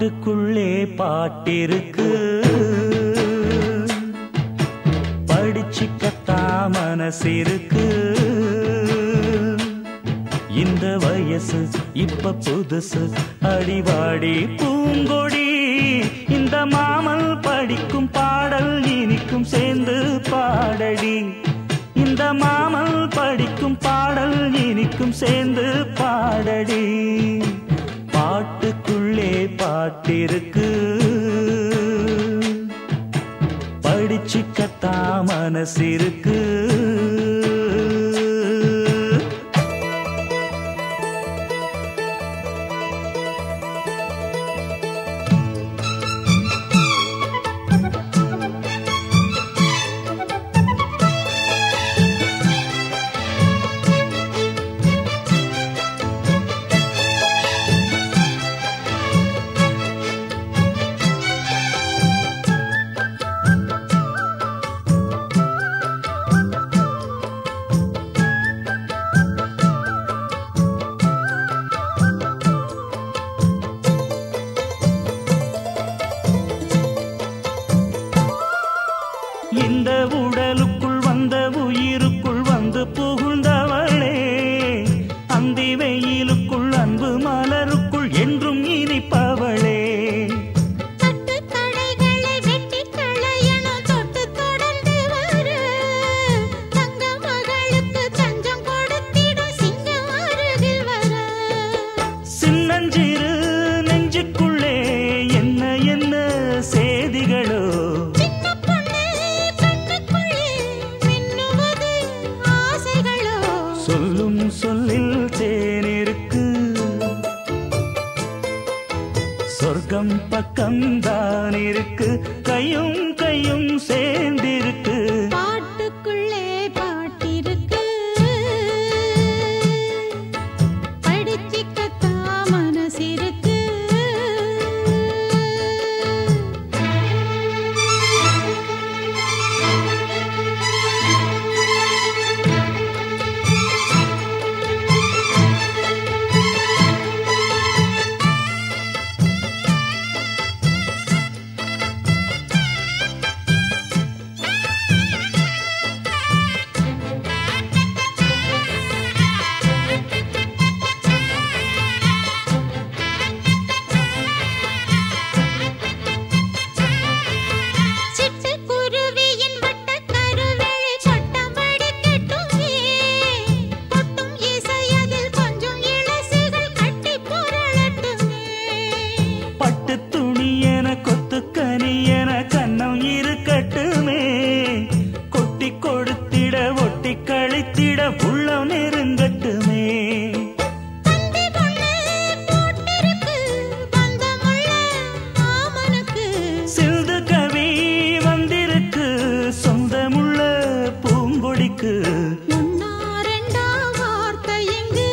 பாட்டுக்குள்ளே பாட்டிருக்கு படிச்சுக்கத்தா மனசிருக்கு இந்த வயசு இப்ப புதுசு அடிவாடி பூங்கொடி இந்த மாமல் படிக்கும் பாடல் இனிக்கும் சேர்ந்து பாடடி இந்த மாமல் படிக்கும் பாடல் இனிக்கும் சேர்ந்து பாடடி பாட்டுக்குள்ளே பாட்டிருக்கு படிச்சுக்கத்தா மனசிருக்கு இந்த உடலுக்குள் வந்த உயிருக்குள் வந்து புகுந்தவளே அந்தி வெயிலுக்குள் அன்பு மலருக்குள் என்றும் இனிப்பவளே தட்டு தடைகளை வெட்டி களையணும் தொட்டு தொடர்ந்து வரு தங்க மகளுக்கு தஞ்சம் கொடுத்திடும் சிங்கம் அருகில் வர சின்னஞ்சிறு நெஞ்சுக்குள்ளே என்ன என்ன செய்திகளோ சின்ன பொண்ணு கண்ணுக்குள்ளே மின்னுவது ஆசைகளோ சொல்லும் சொல்லில் தேனிருக்கு சொர்க்கம் பக்கம்தான் இருக்கு கையும் கையும் சேர்ந்திருக்கு பாட்டுக்குள்ளே பாட்டிருக்கு படிச்சிக்கத்தா மனசிருக்கு சிட்டுக்குருவியின் வட்டக் கருவிழி கொட்டமடி கெட்டுமே. கொட்டும் இசையதில் கொஞ்சம் இளசுகள் கட்டிப் புரளட்டுமே. பட்டு துணி என கொத்து கனி என கண்ணம் இருக்கட்டுமே கொட்டி கொடுத்திட ஒட்டி கழித்திட உள்ளம் நெருங்கட்டுமே தந்தி பொண்ணு போட்டிருக்கு பந்தமுள்ள ஆமனுக்கு. சிந்து கவி வந்திருக்கு சொந்தமுள்ள பூங்கொடிக்கு ஒண்ணா ரெண்டா வார்த்தை இங்கு.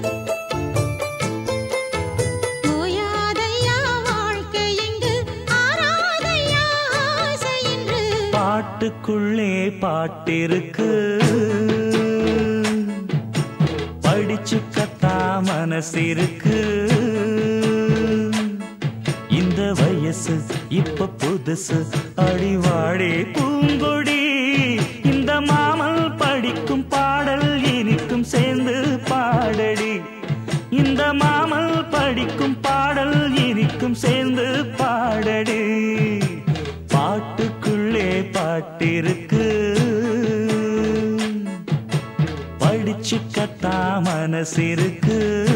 ஓயாதையா வாழ்க்கை இங்கு. ஆராதையா ஆசை இன்று. பாட்டுக்குள்ளே பாட்டிருக்கு படிச்சுக்கத்தா மனசிருக்கு இந்த வயசு இப்ப புதுசு அடிவாடி பூங்கொடி இந்த மாமல் படிக்கும் பாடல் இனிக்கும் சேர்ந்து பாடடி இந்த மாமல் படிக்கும் பாடல் இனிக்கும் சேர்ந்து பாடடி பாட்டுக்குள்ளே பாட்டிருக்கு படிச்சுக்கத்தா மனசிருக்கு